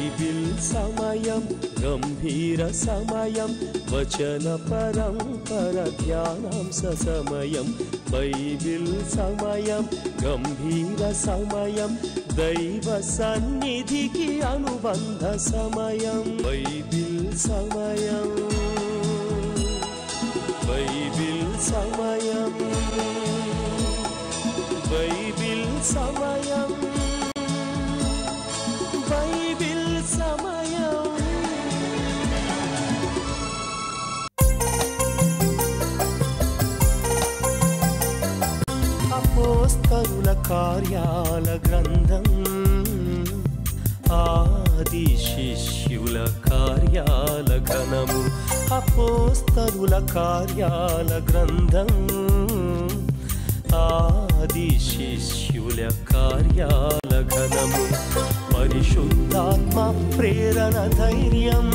Bible సమయం గంభీర సమయం వచన పరంపర ధ్యానాంశ సమయం బైబిల్ సమయం గంభీర సమయం దైవ సన్నిధికి అనుబంధ సమయం బైబిల్ సమయం బైబిల్ సమయం బైబిల్ సమయం బైబిల్ సమయం అపోస్తరుల కార్యాల గ్రంథం ఆది శిష్యుల కార్యాల ఘనము అపోస్తరుల కార్యాల గ్రంథం ఆది శిష్యుల కార్యాల ఘనము పరిశుద్ధాత్మ ప్రేరణ ధైర్యం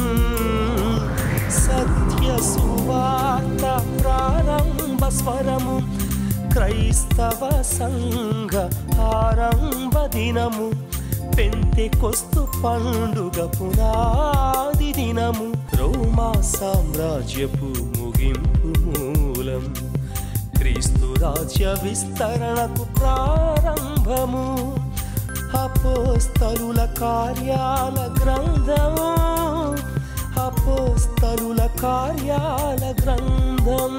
సత్య సువార్త ప్రారంభ స్వరము క్రైస్తవ సంఘ ఆరంభ దినము పెంతెకొస్తు పండుగ పునాది దినము రోమా సామ్రాజ్యపు ముగింపు మూలం క్రీస్తు రాజ్య విస్తరణకు ప్రారంభము అపోస్తలుల కార్యాల గ్రంథము అపోస్తలుల కార్యాల గ్రంథం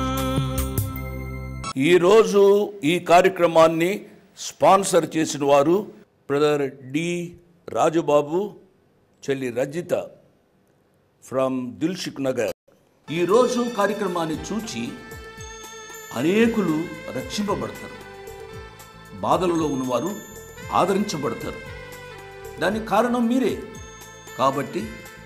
ఈరోజు ఈ కార్యక్రమాన్ని స్పాన్సర్ చేసిన వారు బ్రదర్ డి రాజుబాబు చెల్లి రజిత ఫ్రమ్ దిల్షుక్ నగర్ ఈరోజు కార్యక్రమాన్ని చూచి అనేకులు రక్షింపబడతారు బాధలలో ఉన్నవారు ఆదరించబడతారు దానికి కారణం మీరే కాబట్టి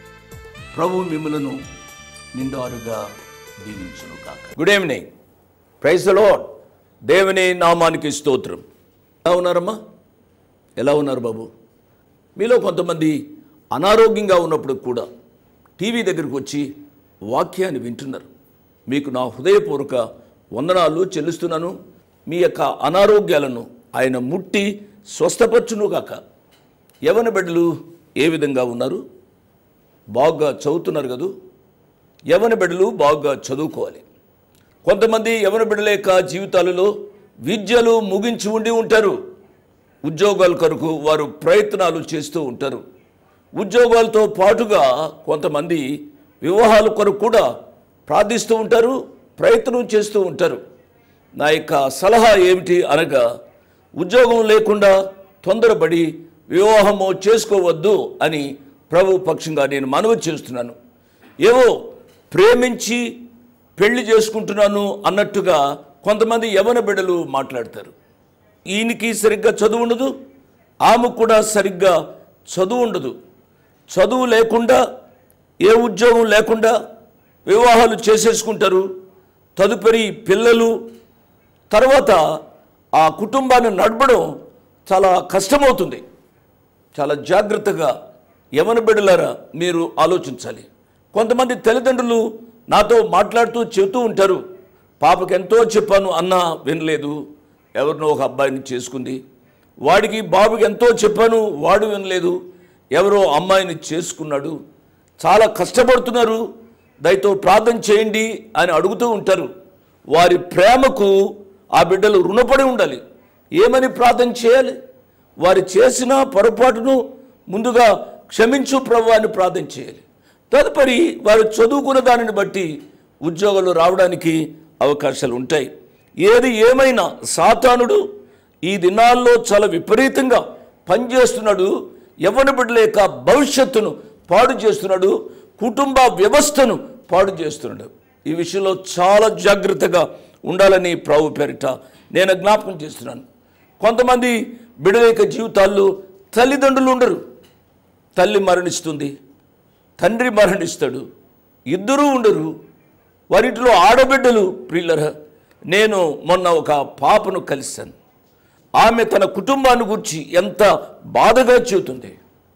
ప్రభు మిమ్మలను నిండారుగా దీవించును కాక గుడ్ ఈవినింగ్ ప్రైజ్ లార్డ్ దేవుని నామానికి స్తోత్రం ఎలా ఉన్నారమ్మా ఎలా ఉన్నారు బాబు మీలో కొంతమంది అనారోగ్యంగా ఉన్నప్పుడు కూడా టీవీ దగ్గరికి వచ్చి వాక్యాన్ని వింటున్నారు మీకు నా హృదయపూర్వక వందనాలు చెల్లిస్తున్నాను మీ యొక్క అనారోగ్యాలను ఆయన ముట్టి స్వస్థపరచునుగాక యవన బిడ్డలు ఏ విధంగా ఉన్నారు బాగా చదువుతున్నారు కదూ యవన బిడ్డలు బాగా చదువుకోవాలి కొంతమంది యవన బిడ్డల యొక్క జీవితాలలో విద్యలు ముగించి ఉండి ఉంటారు ఉద్యోగాల కొరకు వారు ప్రయత్నాలు చేస్తూ ఉంటారు ఉద్యోగాలతో పాటుగా కొంతమంది వివాహాల కొరకు కూడా ప్రార్థిస్తూ ఉంటారు ప్రయత్నం చేస్తూ ఉంటారు నా యొక్క సలహా ఏమిటి అనగా ఉద్యోగం లేకుండా తొందరపడి వివాహము చేసుకోవద్దు అని ప్రభు పక్షంగా నేను మనవి చేస్తున్నాను ఏవో ప్రేమించి పెళ్లి చేసుకుంటున్నాను అన్నట్టుగా కొంతమంది యవన బిడ్డలు మాట్లాడతారు ఈయనకి సరిగ్గా చదువు ఉండదు ఆమె కూడా సరిగ్గా చదువు ఉండదు చదువు లేకుండా ఏ ఉద్యోగం లేకుండా వివాహాలు చేసేసుకుంటారు తదుపరి పిల్లలు తర్వాత ఆ కుటుంబాన్ని నడపడం చాలా కష్టమవుతుంది చాలా జాగ్రత్తగా యవన బిడ్డలారా మీరు ఆలోచించాలి కొంతమంది తల్లిదండ్రులు నాతో మాట్లాడుతూ చెబుతూ ఉంటారు పాపకి ఎంతో చెప్పాను అన్నా వినలేదు ఎవరినో ఒక అబ్బాయిని చేసుకుంది వాడికి బాబుకి ఎంతో చెప్పాను వాడు వినలేదు ఎవరో అమ్మాయిని చేసుకున్నాడు చాలా కష్టపడుతున్నారు దయతో ప్రార్థన చేయండి అని అడుగుతూ ఉంటారు వారి ప్రేమకు ఆ బిడ్డలు రుణపడి ఉండాలి ఏమని ప్రార్థన చేయాలి వారు చేసిన పొరపాటును ముందుగా క్షమించు ప్రభు అని ప్రార్థన చేయాలి తదుపరి వారు చదువుకున్న దానిని బట్టి ఉద్యోగాలు రావడానికి అవకాశాలు ఉంటాయి ఏది ఏమైనా సాతానుడు ఈ దినాల్లో చాలా విపరీతంగా పనిచేస్తున్నాడు యవ్వన బిడ్డల యొక్క భవిష్యత్తును పాడు చేస్తున్నాడు కుటుంబ వ్యవస్థను పాడు చేస్తున్నాడు ఈ విషయంలో చాలా జాగ్రత్తగా ఉండాలని ప్రభు పేరిట నేను జ్ఞాపకం చేస్తున్నాను కొంతమంది బిడ్డల యొక్క జీవితాల్లో తల్లిదండ్రులు ఉండరు తల్లి మరణిస్తుంది తండ్రి మరణిస్తాడు ఇద్దరూ ఉండరు వారిట్లో ఆడబిడ్డలు ప్రియులరా నేను మొన్న ఒక పాపను కలిశాను ఆమె తన కుటుంబాన్ని గురించి ఎంత బాధగా చెబుతుంది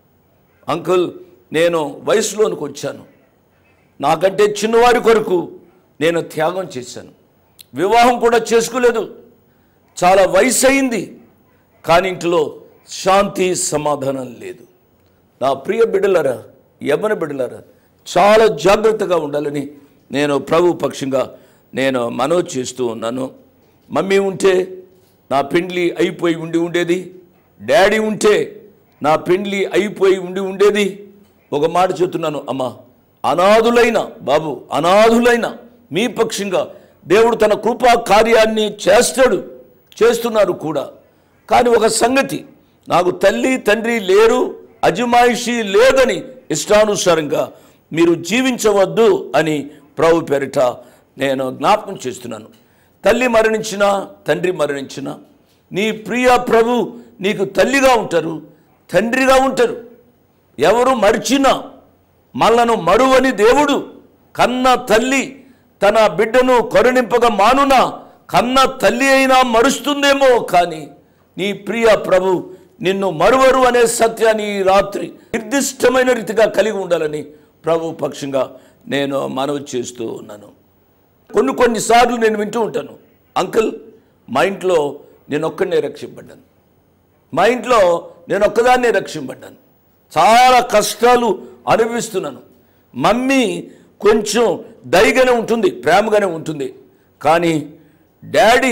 అంకుల్ నేను వయసులోనికి వచ్చాను నాకంటే చిన్నవారి కొరకు నేను త్యాగం చేశాను వివాహం కూడా చేసుకోలేదు చాలా వయసు అయింది కానీ ఇంట్లో శాంతి సమాధానం లేదు నా ప్రియ బిడ్డలారా యవ్వన బిడ్డలారా చాలా జాగ్రత్తగా ఉండాలని నేను ప్రభు పక్షంగా నేను మనవి చేస్తూ ఉన్నాను మమ్మీ ఉంటే నా పెండ్లి అయిపోయి ఉండి ఉండేది డాడీ ఉంటే నా పెండ్లి అయిపోయి ఉండి ఉండేది ఒక మాట చెప్తున్నాను అమ్మా అనాథులైన బాబు అనాథులైన మీ పక్షంగా దేవుడు తన కృపా కార్యాన్ని చేస్తాడు చేస్తున్నారు కూడా కానీ ఒక సంగతి నాకు తల్లి తండ్రి లేరు అజమాయిషి లేదని ఇష్టానుసారంగా మీరు జీవించవద్దు అని ప్రభు పేరిట నేను జ్ఞాపకం చేస్తున్నాను తల్లి మరణించిన తండ్రి మరణించిన నీ ప్రియ ప్రభు నీకు తల్లిగా ఉంటారు తండ్రిగా ఉంటారు ఎవరు మరిచినా మళ్ళను మరువని దేవుడు కన్న తల్లి తన బిడ్డను కరుణింపగా మానున కన్న తల్లి అయినా మరుస్తుందేమో కానీ నీ ప్రియ ప్రభు నిన్ను మరువరు అనే సత్యాన్ని ఈ రాత్రి నిర్దిష్టమైన రీతిగా కలిగి ఉండాలని ప్రభు పక్షంగా నేను మనవి చేస్తూ ఉన్నాను కొన్ని కొన్నిసార్లు నేను వింటూ ఉంటాను అంకుల్ మా ఇంట్లో నేను ఒక్కడనే రక్షింపడ్డాను మా ఇంట్లో నేను ఒక్కదాన్నే రక్షింపడ్డాను చాలా కష్టాలు అనుభవిస్తున్నాను మమ్మీ కొంచెం దయగానే ఉంటుంది ప్రేమగానే ఉంటుంది కానీ డాడీ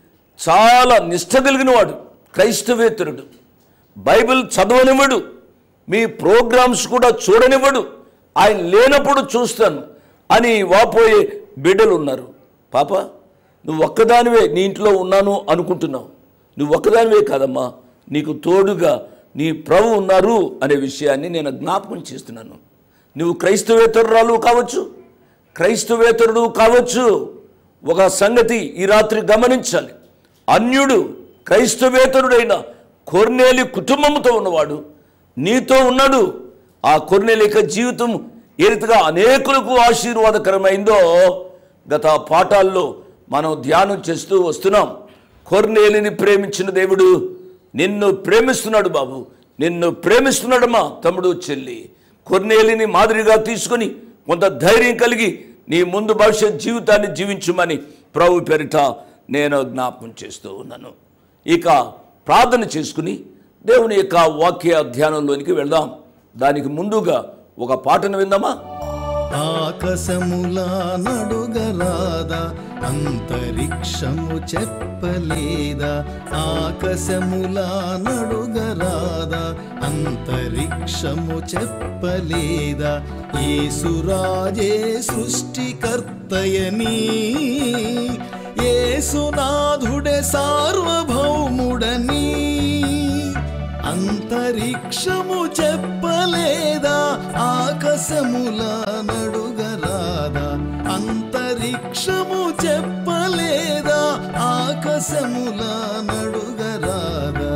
చాలా నిష్ట కలిగిన వాడు క్రైస్తవేతరుడు బైబిల్ చదవనివ్వడు మీ ప్రోగ్రామ్స్ కూడా చూడనివ్వడు ఆయన లేనప్పుడు చూస్తాను అని వాపోయే బిడ్డలు ఉన్నారు పాప నువ్వు ఒక్కదానివే నీ ఇంట్లో ఉన్నాను అనుకుంటున్నావు నువ్వు ఒక్కదానివే కాదమ్మా నీకు తోడుగా నీ ప్రభు ఉన్నారు అనే విషయాన్ని నేను జ్ఞాపకం చేస్తున్నాను నువ్వు క్రైస్తవేతరురాలు కావచ్చు క్రైస్తవేతరుడు కావచ్చు ఒక సంగతి ఈ రాత్రి గమనించాలి అన్యుడు క్రైస్తవేతరుడైన కొర్నేలి కుటుంబంతో ఉన్నవాడు నీతో ఉన్నాడు ఆ కొర్నేలి యొక్క జీవితం ఏ రీతిగా అనేకులకు ఆశీర్వాదకరమైందో గత పాఠాల్లో మనం ధ్యానం చేస్తూ వస్తున్నాం కొర్నేలిని ప్రేమించిన దేవుడు నిన్ను ప్రేమిస్తున్నాడు బాబు నిన్ను ప్రేమిస్తున్నాడమ్మా తమ్ముడు చెల్లి కొర్నేలిని మాదిరిగా తీసుకొని కొంత ధైర్యం కలిగి నీ ముందు భవిష్యత్ జీవితాన్ని జీవించమని ప్రభు పేరిట నేను జ్ఞాపకం చేస్తూ ఉన్నాను ఇక ప్రార్థన చేసుకుని దేవుని యొక్క వాక్య ధ్యానంలోనికి వెళ్దాం దానికి ముందుగా ఒక పాటను విందామా ఆకాశములా నడుగరాదా అంతరిక్షము చెప్పలేదా ఆకాశములా నడుగరాదా అంతరిక్షము చెప్పలేదా యేసురాజే సృష్టికర్తయని యేసునాథుడే సార్వభౌముడని అంతరిక్షము చెప్పలేదా ఆకాశముల నడుగరాదా అంతరిక్షము చెప్పలేదా ఆకాశముల నడుగరాదా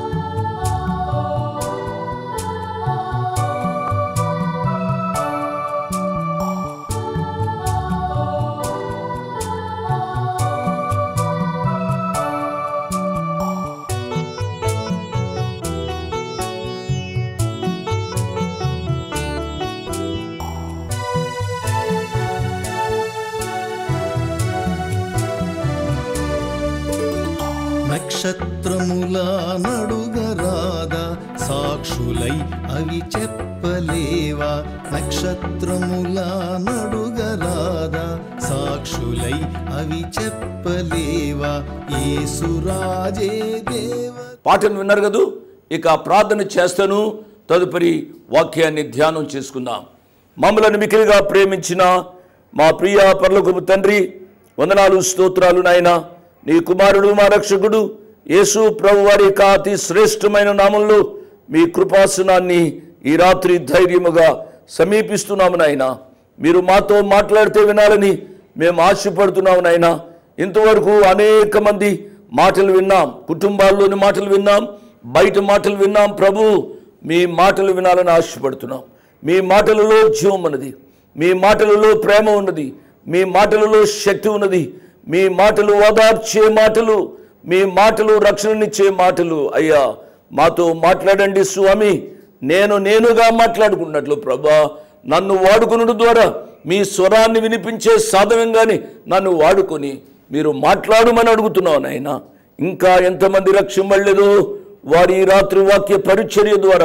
నక్షత్రముల నడుగరాదా సాక్షులై అవి చెప్పలేవా నక్షత్రముల నడుగరాదా సాక్షులై అవి చెప్పలేవా యేసురాజే దేవ పాటను విన్నారు కదూ ఇక ప్రార్థన చేస్తాను తదుపరి వాక్యాన్ని ధ్యానం చేసుకుందాం మమ్మలను మికిలిగా ప్రేమించిన మా ప్రియ పర్లకుపు తండ్రి వందనాలు స్తోత్రాలు నాయన నీ కుమారుడు మా రక్షకుడు యేసు ప్రభు వారి యొక్క అతి శ్రేష్టమైన నామంలో మీ కృపాసనాన్ని ఈ రాత్రి ధైర్యముగా సమీపిస్తున్నాము నాయన మీరు మాతో మాట్లాడితే వినాలని మేము ఆశపడుతున్నాము నాయన ఇంతవరకు అనేక మంది మాటలు విన్నాం కుటుంబాల్లోని మాటలు విన్నాం బయట మాటలు విన్నాం ప్రభు మీ మాటలు వినాలని ఆశపడుతున్నాం మీ మాటలలో జీవం ఉన్నది మీ మాటలలో ప్రేమ ఉన్నది మీ మాటలలో శక్తి ఉన్నది మీ మాటలు ఓదార్చే మాటలు మీ మాటలు రక్షణనిచ్చే మాటలు అయ్యా మాతో మాట్లాడండి స్వామి నేను నేనుగా మాట్లాడుకున్నట్లు ప్రభా నన్ను వాడుకునడం ద్వారా మీ స్వరాన్ని వినిపించే సాధనంగానే నన్ను వాడుకొని మీరు మాట్లాడమని అడుగుతున్నావు నాయన ఇంకా ఎంతమంది రక్షింపడలేదో వారి ఈ రాత్రి వాక్య పరిచర్య ద్వారా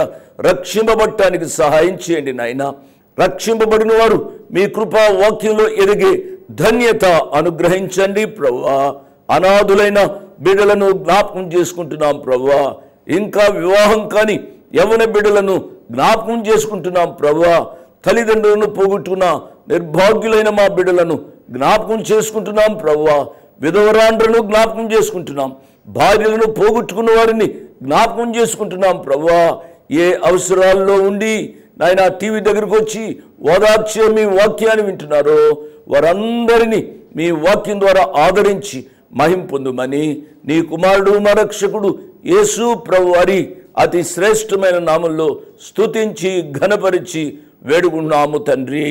రక్షింపబడటానికి సహాయం చేయండి నాయన రక్షింపబడిన వారు మీ కృపా వాక్యంలో ఎదిగే ధన్యత అనుగ్రహించండి ప్రభువా అనాథులైన బిడ్డలను జ్ఞాపకం చేసుకుంటున్నాం ప్రభువా ఇంకా వివాహం కాని యవన బిడ్డలను జ్ఞాపకం చేసుకుంటున్నాం ప్రభువా తల్లిదండ్రులను పోగొట్టుకున్న నిర్భాగ్యులైన మా బిడ్డలను జ్ఞాపకం చేసుకుంటున్నాం ప్రభువా విధవరాండ్రను జ్ఞాపకం చేసుకుంటున్నాం భార్యలను పోగొట్టుకున్న వారిని జ్ఞాపకం చేసుకుంటున్నాం ప్రభువా ఏ అవసరాల్లో ఉండి నాయన టీవీ దగ్గరకు వచ్చి ఓదార్చే మీ వాక్యాన్ని వింటున్నారో వారందరినీ మీ వాక్యం ద్వారా ఆదరించి మహిం పొందుమని నీ కుమారుడు మా రక్షకుడు యేసు ప్రభు వారి అతి శ్రేష్టమైన నామంలో స్తుతించి ఘనపరిచి వేడుకున్నాము తండ్రి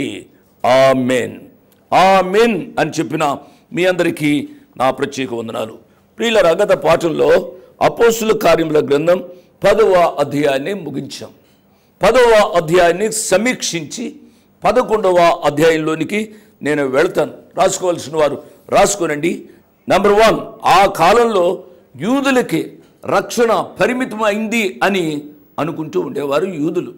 ఆమెన్ ఆమెన్ అని చెప్పిన మీ అందరికీ నా ప్రత్యేక వందనాలు ప్రియుల గత పాఠంలో అపోసుల కార్యముల గ్రంథం పదవ అధ్యాయాన్ని ముగించాం పదవ అధ్యాయాన్ని సమీక్షించి పదకొండవ అధ్యాయంలోనికి నేను వెళ్తాను రాసుకోవాల్సిన వారు రాసుకోనండి నంబర్ వన్ ఆ కాలంలో యూదులకి రక్షణ పరిమితమైంది అని అనుకుంటూ ఉండేవారు యూదులు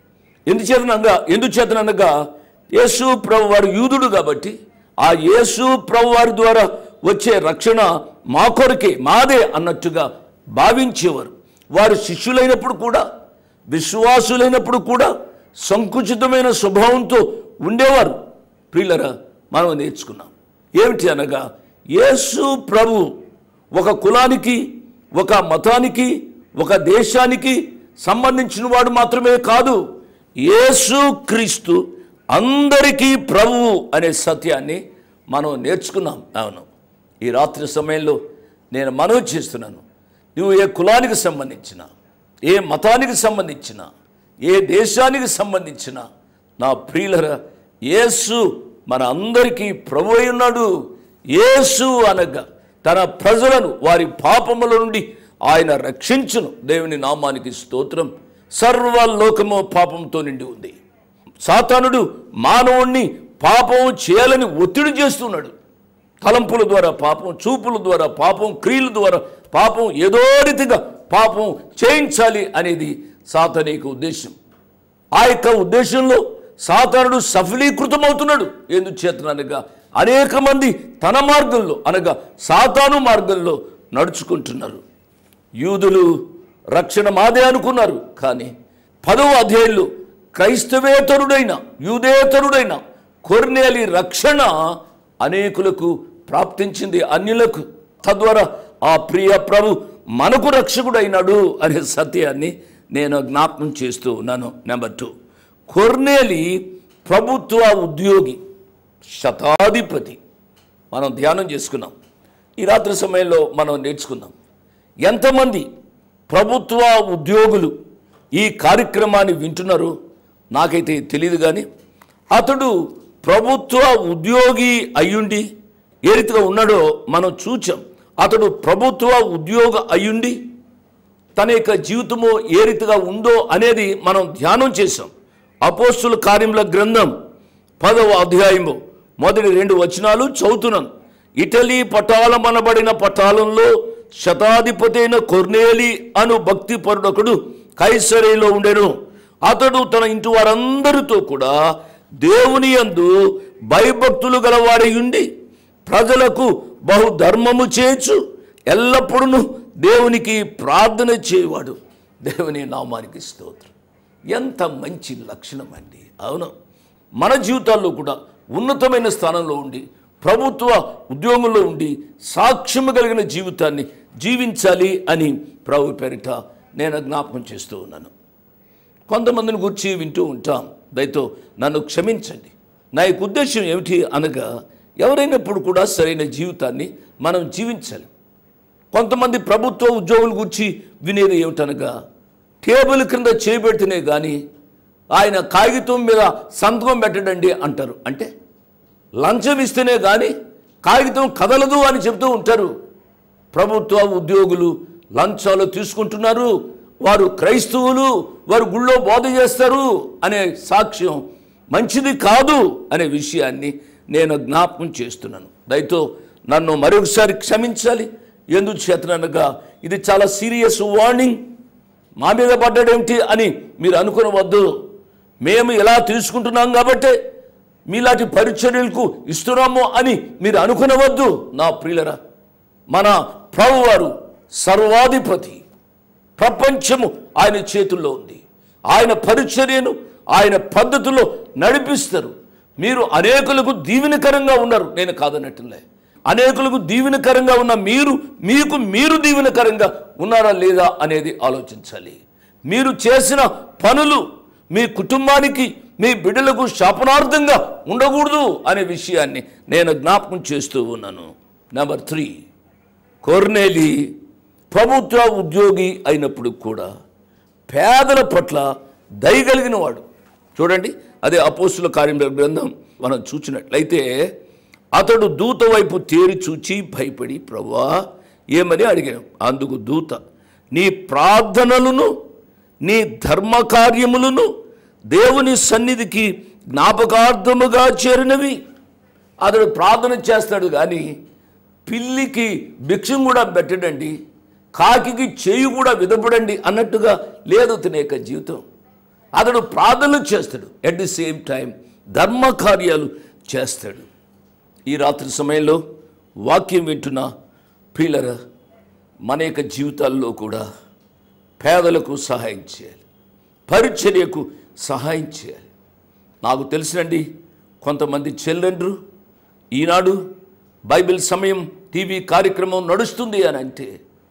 ఎందుచేతనగా ఎందుచేతనగా యేసు ప్రభు వారు యూదుడు కాబట్టి ఆ యేసు ప్రభు వారి ద్వారా వచ్చే రక్షణ మా కొరకే మాదే అన్నట్టుగా భావించేవారు వారు శిష్యులైనప్పుడు కూడా విశ్వాసులైనప్పుడు కూడా సంకుచితమైన స్వభావంతో ఉండేవారు ప్రియులరా మనం నేర్చుకున్నాం ఏమిటి అనగా యేసు ప్రభు ఒక కులానికి ఒక మతానికి ఒక దేశానికి సంబంధించిన వాడు మాత్రమే కాదు యేసు క్రీస్తు అందరికీ ప్రభువు అనే సత్యాన్ని మనం నేర్చుకున్నాం అవును ఈ రాత్రి సమయంలో నేను మనవి చేస్తున్నాను నువ్వు ఏ కులానికి సంబంధించిన ఏ మతానికి సంబంధించిన ఏ దేశానికి సంబంధించిన నా ప్రియులర యేసు మన అందరికీ ప్రభు అయి ఉన్నాడు యేసు అనగా తన ప్రజలను వారి పాపముల నుండి ఆయన రక్షించును దేవుని నామానికి స్తోత్రం సర్వలోకము పాపంతో నిండి ఉంది సాతానుడు మానవుణ్ణి పాపం చేయాలని ఒత్తిడి చేస్తున్నాడు తలంపుల ద్వారా పాపం చూపుల ద్వారా పాపం క్రియల ద్వారా పాపం ఏదో రీతిగా పాపం చేయించాలి అనేది సాతనీక ఉద్దేశం ఆ యొక్క ఉద్దేశంలో సాతానుడు సఫలీకృతమవుతున్నాడు ఎందుచేతనగా అనేక మంది తన మార్గంలో అనగా సాతాను మార్గంలో నడుచుకుంటున్నారు యూదులు రక్షణ మాదే అనుకున్నారు కానీ పదవ అధ్యాయులు క్రైస్తవేతరుడైన యూదేతరుడైన కొర్నేలి రక్షణ అనేకులకు ప్రాప్తించింది అన్యులకు తద్వారా ఆ ప్రియ ప్రభు మనకు రక్షకుడైనాడు అనే సత్యాన్ని నేను జ్ఞాపకం చేస్తూ ఉన్నాను నెంబర్ టూ కొర్నేలి ప్రభుత్వ ఉద్యోగి శతాధిపతి మనం ధ్యానం చేసుకున్నాం ఈ రాత్రి సమయంలో మనం నేర్చుకుందాం ఎంతమంది ప్రభుత్వ ఉద్యోగులు ఈ కార్యక్రమాన్ని వింటున్నారో నాకైతే తెలియదు కానీ అతడు ప్రభుత్వ ఉద్యోగి అయ్యుండి ఏ రీతిగా ఉన్నాడో మనం చూచాం అతడు ప్రభుత్వ ఉద్యోగ అయ్యుండి తన యొక్క జీవితము ఏ రీతిగా ఉందో అనేది మనం ధ్యానం చేసాం అపోస్తుల కార్యముల గ్రంథం పదవ అధ్యాయము మొదటి రెండు వచనాలు చదువుతున్నాను ఇటలీ పటాలమనబడిన పటాలంలో శతాధిపతి అయిన కొర్నేలి అను భక్తి పరుడొకడు కైసరేలో ఉండెను అతడు తన ఇంటి వారందరితో కూడా దేవుని యందు భయభక్తులు గలవాడై ఉండి ప్రజలకు బహుధర్మము చేయొచ్చు ఎల్లప్పుడూ దేవునికి ప్రార్థన చేయవాడు దేవుని నామానికి స్తోత్రం ఎంత మంచి లక్షణం అండి అవును మన జీవితాల్లో కూడా ఉన్నతమైన స్థానంలో ఉండి ప్రభుత్వ ఉద్యోగంలో ఉండి సాక్ష్యము కలిగిన జీవితాన్ని జీవించాలి అని ప్రభు పేరిట నేను జ్ఞాపకం చేస్తూ ఉన్నాను కొంతమందిని గురించి వింటూ ఉంటాం దయతో నన్ను క్షమించండి నా యొక్క ఉద్దేశం ఏమిటి అనగా ఎవరైనప్పుడు కూడా సరైన జీవితాన్ని మనం జీవించాలి కొంతమంది ప్రభుత్వ ఉద్యోగుల గురించి వినేది ఏమిటనగా టేబుల్ క్రింద చేయబెడితేనే కానీ ఆయన కాగితం మీద సంతకం పెట్టడండి అంటారు అంటే లంచం ఇస్తేనే కానీ కాగితం కదలదు అని చెప్తూ ఉంటారు ప్రభుత్వ ఉద్యోగులు లంచాలు తీసుకుంటున్నారు వారు క్రైస్తవులు వారు గుళ్ళో బోధ చేస్తారు అనే సాక్ష్యం మంచిది కాదు అనే విషయాన్ని నేను జ్ఞాపకం చేస్తున్నాను దయతో నన్ను మరొకసారి క్షమించాలి ఎందుకు చేతనగా ఇది చాలా సీరియస్ వార్నింగ్ మా మీద పడ్డాడేమిటి అని మీరు అనుకునవద్దు మేము ఎలా తీసుకుంటున్నాం కాబట్టే మీలాంటి పరిచర్యలకు ఇస్తున్నాము అని మీరు అనుకునవద్దు నా ప్రియులరా మన ప్రభువారు సర్వాధిపతి ప్రపంచము ఆయన చేతుల్లో ఉంది ఆయన పరిచర్యను ఆయన పద్ధతిలో నడిపిస్తారు మీరు అనేకులకు దీవెనకరంగా ఉన్నారు నేను కాదన్నట్టులే అనేకులకు దీవెనకరంగా ఉన్న మీరు మీకు మీరు దీవెనకరంగా ఉన్నారా లేదా అనేది ఆలోచించాలి మీరు చేసిన పనులు మీ కుటుంబానికి మీ బిడ్డలకు శాపనార్థంగా ఉండకూడదు అనే విషయాన్ని నేను జ్ఞాపకం చేస్తూ ఉన్నాను నెంబర్ త్రీ కొర్నేలి ప్రభుత్వ ఉద్యోగి అయినప్పుడు కూడా పేదల పట్ల దయగలిగిన వాడు చూడండి అదే అపోస్తుల కార్యముల గ్రంథం మనం చూసినట్లయితే అతడు దూత వైపు తేరి చూచి భయపడి ప్రభువా ఏమని అడిగాను అందుకు దూత నీ ప్రార్థనలను నీ ధర్మకార్యములను దేవుని సన్నిధికి జ్ఞాపకార్థముగా చేరినవి అతడు ప్రార్థన చేస్తాడు కానీ పిల్లికి భిక్షం కూడా పెట్టడండి కాకికి చేయి కూడా విధపడండి అన్నట్టుగా లేదు తన యొక్క జీవితం అతడు ప్రార్థనలు చేస్తాడు ఎట్ ది సేమ్ టైం ధర్మ కార్యాలు చేస్తాడు ఈ రాత్రి సమయంలో వాక్యం వింటున్న ప్రియులరా మన యొక్క జీవితాల్లో కూడా పేదలకు సహాయం చేయాలి పరిచర్యకు సహాయం చేయాలి నాకు తెలిసినండి కొంతమంది చెల్లెండ్రు ఈనాడు బైబిల్ సమయం టీవీ కార్యక్రమం నడుస్తుంది అని అంటే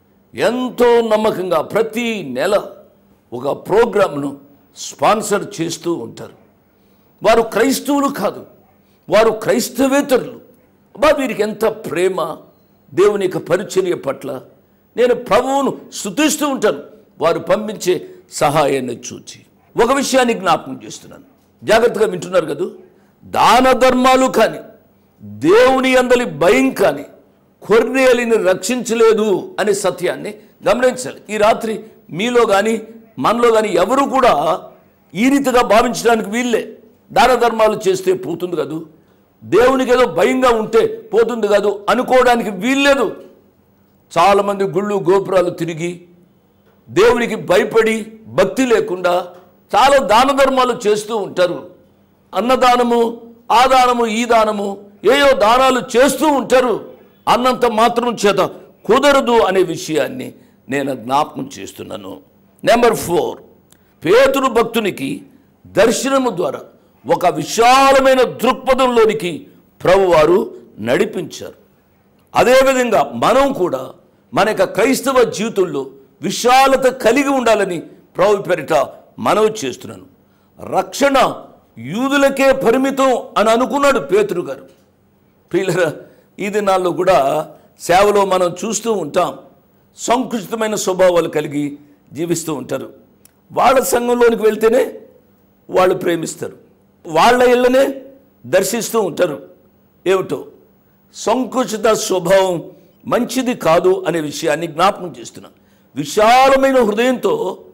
ఎంతో నమ్మకంగా ప్రతి నెల ఒక ప్రోగ్రామ్ను స్పాన్సర్ చేస్తూ ఉంటారు వారు క్రైస్తవులు కాదు వారు క్రైస్తవేతరులు అబ్బా వీరికి ఎంత ప్రేమ దేవుని యొక్క పరిచర్య పట్ల నేను ప్రభువును స్థుతిస్తూ ఉంటాను వారు పంపించే సహాయాన్ని చూచి ఒక విషయాన్ని జ్ఞాపకం చేస్తున్నాను జాగ్రత్తగా వింటున్నారు కదూ దాన ధర్మాలు కానీ దేవుని అందలి భయం కానీ కొర్నేలిని రక్షించలేదు అనే సత్యాన్ని గమనించాలి ఈ రాత్రి మీలో కానీ మనలో కానీ ఎవరు కూడా ఈ రీతిగా భావించడానికి వీళ్ళే దాన ధర్మాలు చేస్తే పోతుంది కదూ దేవునికి ఏదో భయంగా ఉంటే పోతుంది కాదు అనుకోవడానికి వీల్లేదు చాలామంది గుళ్ళు గోపురాలు తిరిగి దేవునికి భయపడి భక్తి లేకుండా చాలా దాన ధర్మాలు చేస్తూ ఉంటారు అన్నదానము ఆ దానము ఈ దానము ఏయో దానాలు చేస్తూ ఉంటారు అన్నంత మాత్రం చేత కుదరదు అనే విషయాన్ని నేను జ్ఞాపకం చేస్తున్నాను నెంబర్ ఫోర్ పేతురు భక్తునికి దర్శనము ద్వారా ఒక విశాలమైన దృక్పథంలోనికి ప్రభువారు నడిపించారు అదేవిధంగా మనం కూడా మన యొక్క క్రైస్తవ జీవితంలో విశాలత కలిగి ఉండాలని ప్రభు పేరిట మనవి చేస్తున్నాను రక్షణ యూదులకే పరిమితం అని అనుకున్నాడు పేతురు గారు ప్రియులరా ఈ దినాల్లో కూడా సేవలో మనం చూస్తూ ఉంటాం సంకుచితమైన స్వభావాలు కలిగి జీవిస్తూ ఉంటారు వాళ్ళ సంఘంలోనికి వెళ్తేనే వాళ్ళు ప్రేమిస్తారు వాళ్ళ ఇళ్ళనే దర్శిస్తూ ఉంటారు ఏమిటో సంకుచిత స్వభావం మంచిది కాదు అనే విషయాన్ని జ్ఞాపకం చేస్తున్నాం విశాలమైన హృదయంతో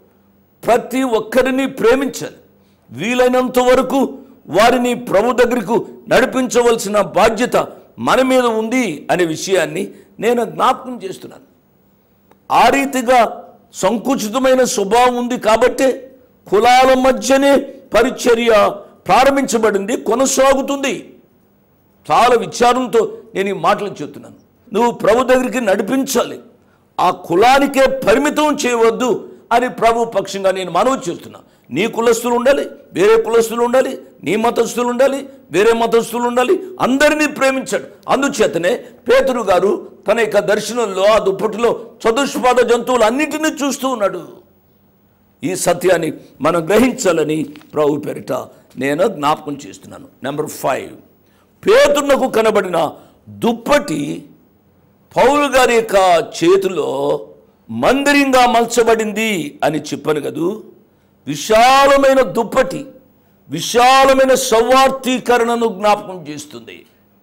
ప్రతి ఒక్కరిని ప్రేమించాలి వీలైనంత వరకు వారిని ప్రభు దగ్గరకు నడిపించవలసిన బాధ్యత మన మీద ఉంది అనే విషయాన్ని నేను జ్ఞాపకం చేస్తున్నాను ఆ రీతిగా సంకుచితమైన స్వభావం ఉంది కాబట్టే కులాల మధ్యనే పరిచర్య ప్రారంభించబడింది కొనసాగుతుంది చాలా విచారంతో నేను ఈ మాటలు చెప్తున్నాను నువ్వు ప్రభు దగ్గరికి నడిపించాలి ఆ కులానికే పరిమితం చేయవద్దు అని ప్రభు పక్షంగా నేను మనవి చేస్తున్నా నీ కులస్తులు ఉండాలి వేరే కులస్తులు ఉండాలి నీ మతస్థులు ఉండాలి వేరే మతస్థులు ఉండాలి అందరినీ ప్రేమించాడు అందుచేతనే పేతురు గారు తన యొక్క దర్శనంలో ఆ దుప్పటిలో చతుష్పాద జంతువులు అన్నింటినీ చూస్తూ ఉన్నాడు ఈ సత్యాన్ని మనం గ్రహించాలని ప్రభు పేరిట నేను జ్ఞాపకం చేస్తున్నాను నెంబర్ ఫైవ్ పేతున్నకు కనబడిన దుప్పటి పౌలు గారి యొక్క చేతిలో మందిరంగా మలచబడింది అని చెప్పాను కదూ విశాలమైన దుప్పటి విశాలమైన సౌవార్థీకరణను జ్ఞాపకం చేస్తుంది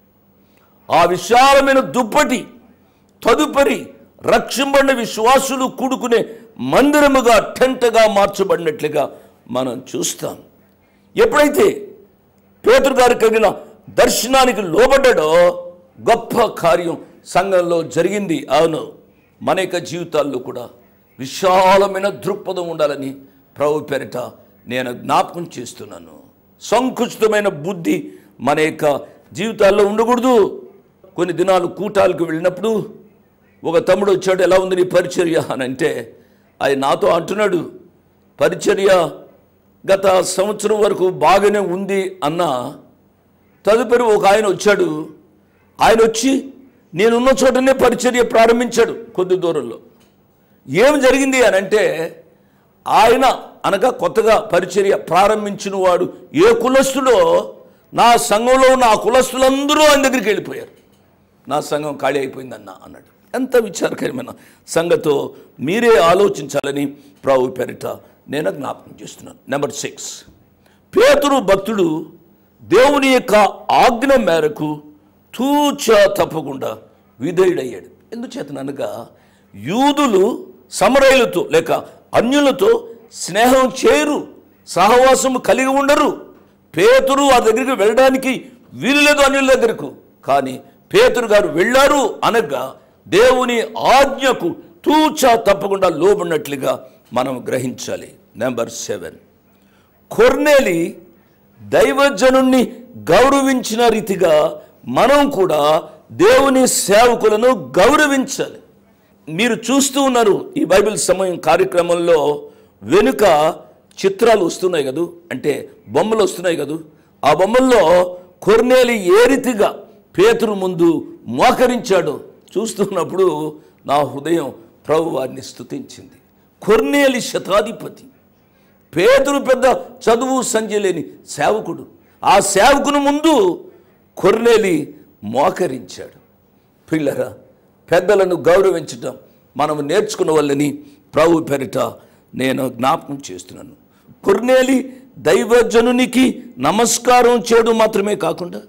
ఆ విశాలమైన దుప్పటి తదుపరి రక్షింపడిన విశ్వాసులు కూడుకునే మందిరముగా టెంటగా మార్చబడినట్లుగా మనం చూస్తాం ఎప్పుడైతే పేతురు గారు కలిగిన దర్శనానికి లోబడ్డాడో గొప్ప కార్యం సంఘంలో జరిగింది అవును మన యొక్క జీవితాల్లో కూడా విశాలమైన దృక్పథం ఉండాలని ప్రభు పేరిట నేను జ్ఞాపకం చేస్తున్నాను సంకుచితమైన బుద్ధి మన యొక్క జీవితాల్లో ఉండకూడదు కొన్ని దినాలు కూటాలకు వెళ్ళినప్పుడు ఒక తమ్ముడు వచ్చాడు ఎలా ఉంది నీ పరిచర్య అని అంటే ఆయన నాతో అంటున్నాడు పరిచర్య గత సంవత్సరం వరకు బాగానే ఉంది అన్న తదుపరి ఒక ఆయన వచ్చాడు ఆయన వచ్చి నేనున్న చోటనే పరిచర్య ప్రారంభించాడు కొద్ది దూరంలో ఏం జరిగింది అని అంటే ఆయన అనగా కొత్తగా పరిచర్య ప్రారంభించిన వాడు ఏ కులస్తుడో నా సంఘంలో ఉన్న ఆ కులస్తులందరూ ఆయన దగ్గరికి వెళ్ళిపోయారు నా సంఘం ఖాళీ అయిపోయిందన్న అన్నాడు ఎంత విచారకరమైన సంగతో మీరే ఆలోచించాలని ప్రభు పేరిట నేను జ్ఞాపకం చేస్తున్నాను నెంబర్ సిక్స్ పేతురు భక్తుడు దేవుని యొక్క ఆజ్ఞ మేరకు తూచ తప్పకుండా విధేయుడయ్యాడు ఎందుచేతననగా యూదులు సమరయులతో లేక అన్యులతో స్నేహం చేయరు సహవాసము కలిగి ఉండరు పేతురు ఆ దగ్గరికి వెళ్ళడానికి వీలు లేదు అన్యుల దగ్గరకు కానీ పేతురు గారు వెళ్ళారు అనగా దేవుని ఆజ్ఞకు తూచా తప్పకుండా లోబడినట్లుగా మనం గ్రహించాలి నెంబర్ సెవెన్ కొర్నేలి దైవజనుణ్ణి గౌరవించిన రీతిగా మనం కూడా దేవుని సేవకులను గౌరవించాలి మీరు చూస్తూ ఉన్నారు ఈ బైబిల్ సమయం కార్యక్రమంలో వెనుక చిత్రాలు వస్తున్నాయి కదూ అంటే బొమ్మలు వస్తున్నాయి కదూ ఆ బొమ్మల్లో కొర్నేలి ఏ రీతిగా పేతురు ముందు మోకరించాడో చూస్తున్నప్పుడు నా హృదయం ప్రభు వారిని స్తుతించింది కొర్నేలి శతాధిపతి పేతురు పెద్ద చదువు సంధ్య లేని సేవకుడు ఆ సేవకుని ముందు కొర్నేలి మోకరించాడు పిల్లరా పెద్దలను గౌరవించటం మనం నేర్చుకున్న వాళ్ళని ప్రభు పెరిట నేను జ్ఞాపకం చేస్తున్నాను కొర్నేలి దైవజనునికి నమస్కారం చేయడం మాత్రమే కాకుండా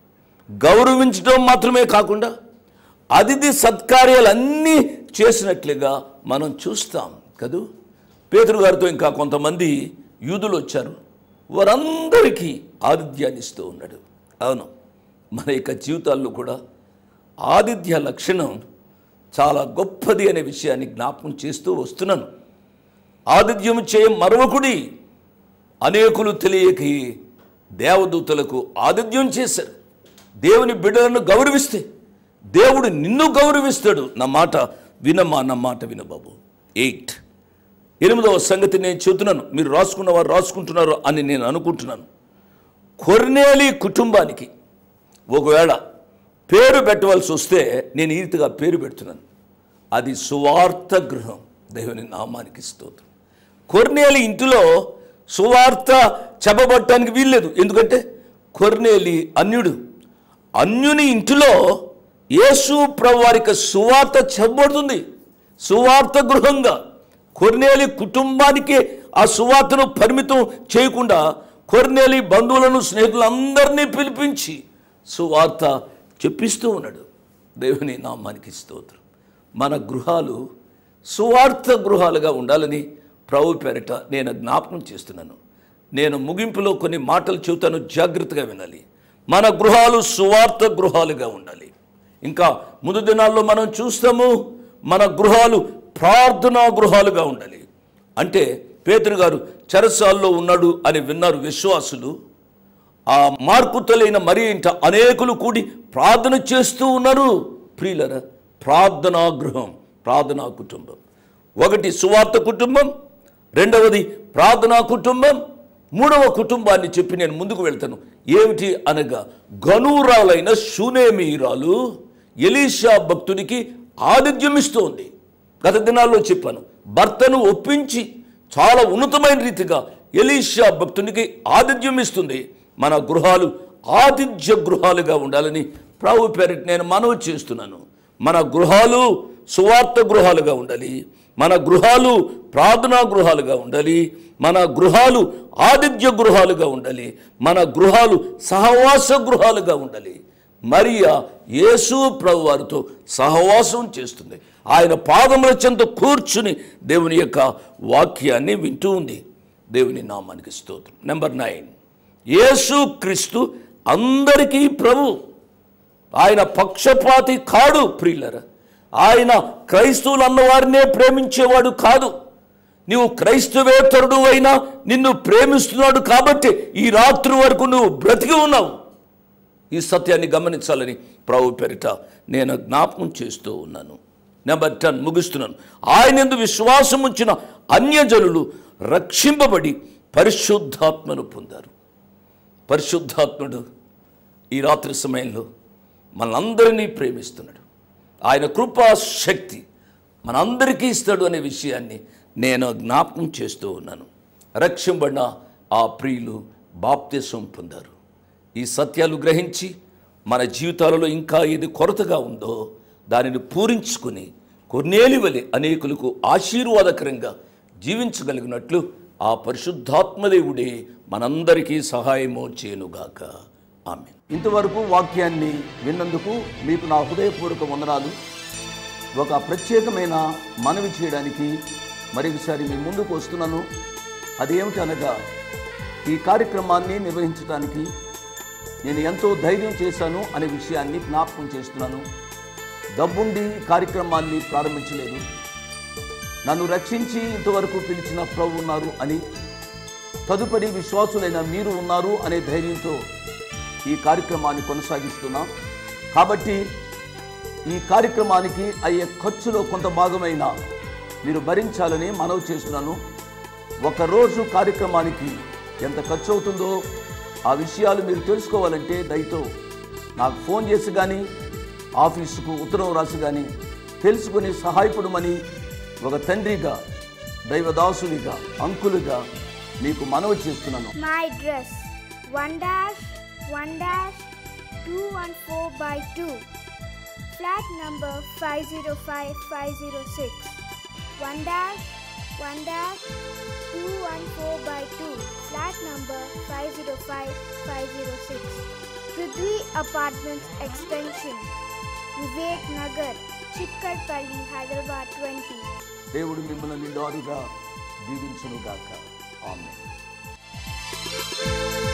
గౌరవించడం మాత్రమే కాకుండా అతిథి సత్కార్యాలన్నీ చేసినట్లుగా మనం చూస్తాం కదూ పేతురు గారితో ఇంకా కొంతమంది యూదులు వచ్చారు వారందరికీ ఆతిథ్యాన్ని ఇస్తూ ఉన్నాడు అవును మన యొక్క జీవితాల్లో కూడా ఆతిథ్య లక్షణం చాలా గొప్పది అనే విషయాన్ని జ్ఞాపకం చేస్తూ వస్తున్నాను ఆతిథ్యం చేయ మరొకడి అనేకులు తెలియకి దేవదూతలకు ఆతిథ్యం చేశారు దేవుని బిడ్డలను గౌరవిస్తే దేవుడు నిన్ను గౌరవిస్తాడు నా మాట వినమ్మా నా మాట విన బాబు ఎయిట్ ఎనిమిదవ సంగతి నేను చెబుతున్నాను మీరు రాసుకున్న వారు రాసుకుంటున్నారు అని నేను అనుకుంటున్నాను కొర్నేలి కుటుంబానికి ఒకవేళ పేరు పెట్టవలసి వస్తే నేను ఈ రీతిగా పేరు పెడుతున్నాను అది సువార్త గృహం దేవుని నామానికి స్తోత్రం కొర్నేలి ఇంటిలో సువార్త చెప్పబట్టడానికి వీల్లేదు ఎందుకంటే కొర్నేలి అన్యుడు అన్యుని ఇంటిలో యేసు ప్రభువారికి సువార్త చెప్పబడుతుంది సువార్త గృహంగా కొర్నేలి కుటుంబానికి ఆ సువార్తను పరిమితం చేయకుండా కొర్నేలి బంధువులను స్నేహితులందరినీ పిలిపించి సువార్త చెప్పిస్తూ ఉన్నాడు దేవుని నామానికి స్తోత్రం మన గృహాలు సువార్త గృహాలుగా ఉండాలని ప్రభు పేరిట నేను జ్ఞాపకం చేస్తున్నాను నేను ముగింపులో కొన్ని మాటలు చెబుతాను జాగ్రత్తగా వినాలి మన గృహాలు సువార్త గృహాలుగా ఉండాలి ఇంకా ముందు దినాల్లో మనం చూస్తాము మన గృహాలు ప్రార్థనా గృహాలుగా ఉండాలి అంటే పేతురు గారు చెరసాల్లో ఉన్నాడు అని విన్నారు విశ్వాసులు ఆ మార్పు తలైన మరి ఇంట అనేకులు కూడి ప్రార్థన చేస్తూ ఉన్నారు ప్రియులర ప్రార్థనా గృహం ప్రార్థనా కుటుంబం ఒకటి సువార్త కుటుంబం రెండవది ప్రార్థనా కుటుంబం మూడవ కుటుంబాన్ని చెప్పి నేను ముందుకు వెళ్తాను ఏమిటి అనగా గనూరాలైన శూనేమీరాలు ఎలీషా భక్తునికి ఆతిథ్యం ఇస్తోంది గత దినాల్లో చెప్పాను భర్తను ఒప్పించి చాలా ఉన్నతమైన రీతిగా ఎలీషా భక్తునికి ఆతిథ్యం ఇస్తుంది మన గృహాలు ఆతిథ్య గృహాలుగా ఉండాలని ప్రభు పేరిట నేను మనవి చేస్తున్నాను మన గృహాలు సువార్త గృహాలుగా ఉండాలి మన గృహాలు ప్రార్థనా గృహాలుగా ఉండాలి మన గృహాలు ఆతిథ్య గృహాలుగా ఉండాలి మన గృహాలు సహవాస గృహాలుగా ఉండాలి మరియా యేసు ప్రభు వారితో సహవాసం చేస్తుంది ఆయన పాదముల చెంత కూర్చుని దేవుని యొక్క వాక్యాన్ని వింటూ ఉంది దేవుని నామానికి స్తోత్రం నెంబర్ నైన్ యేసు క్రీస్తు అందరికీ ప్రభు ఆయన పక్షపాతి కాడు ప్రియులర ఆయన క్రైస్తవులు అన్నవారినే ప్రేమించేవాడు కాదు నీవు క్రైస్తవేతరుడు అయినా నిన్ను ప్రేమిస్తున్నాడు కాబట్టి ఈ రాత్రి వరకు నువ్వు బ్రతికి ఉన్నావు ఈ సత్యాన్ని గమనించాలని ప్రభు పేరిట నేను జ్ఞాపకం చేస్తూ ఉన్నాను నెంబర్ టెన్ ముగిస్తున్నాను ఆయన ఎందు విశ్వాసం ఉంచిన అన్యజనులు రక్షింపబడి పరిశుద్ధాత్మను పొందారు పరిశుద్ధాత్ముడు ఈ రాత్రి సమయంలో మనందరినీ ప్రేమిస్తున్నాడు ఆయన కృపా శక్తి మనందరికీ ఇస్తాడు అనే విషయాన్ని నేను జ్ఞాపకం చేస్తూ ఉన్నాను రక్షింపడిన ఆ ప్రియులు బాప్తిసం పొందారు ఈ సత్యాలు గ్రహించి మన జీవితాలలో ఇంకా ఏది కొరతగా ఉందో దానిని పూరించుకుని కొన్నేలి వలె అనేకులకు ఆశీర్వాదకరంగా జీవించగలిగినట్లు ఆ పరిశుద్ధాత్మదేవుడే మనందరికీ సహాయము చేయనుగాక ఆమె ఇంతవరకు వాక్యాన్ని విన్నందుకు మీకు నా హృదయపూర్వక వందనాలు ఒక ప్రత్యేకమైన మనవి చేయడానికి మరొకసారి మీ ముందుకు వస్తున్నాను అదేమిటి అనగా ఈ కార్యక్రమాన్ని నిర్వహించడానికి నేను ఎంతో ధైర్యం చేశాను అనే విషయాన్ని జ్ఞాపకం చేస్తున్నాను డబ్బుండి ఈ కార్యక్రమాన్ని ప్రారంభించలేదు నన్ను రక్షించి ఇంతవరకు పిలిచిన ప్రభు ఉన్నారు అని తదుపరి విశ్వాసులైన మీరు ఉన్నారు అనే ధైర్యంతో ఈ కార్యక్రమాన్ని కొనసాగిస్తున్నాం కాబట్టి ఈ కార్యక్రమానికి అయ్యే ఖర్చులో కొంత భాగమైన మీరు భరించాలని మనవి చేస్తున్నాను ఒకరోజు కార్యక్రమానికి ఎంత ఖర్చు అవుతుందో ఆ విషయాలు మీరు తెలుసుకోవాలంటే దయతో నాకు ఫోన్ చేసి కానీ ఆఫీసుకు ఉత్తరం రాసి కానీ తెలుసుకుని సహాయపడమని ఒక తండ్రిగా దైవదాసునిగా అంకులుగా మీకు మనవి చేస్తున్నాను My address 1 dash 1 dash 214 by 2 flat number 505506 1 dash 1 dash 214 by 2 flat number 505506 Prithvi Apartments Extension Vivek Nagar Chikkarpalli Hyderabad 20 దేవుడు మిమ్మల్ని నిండారుగా దీవించునుగాక ఆమె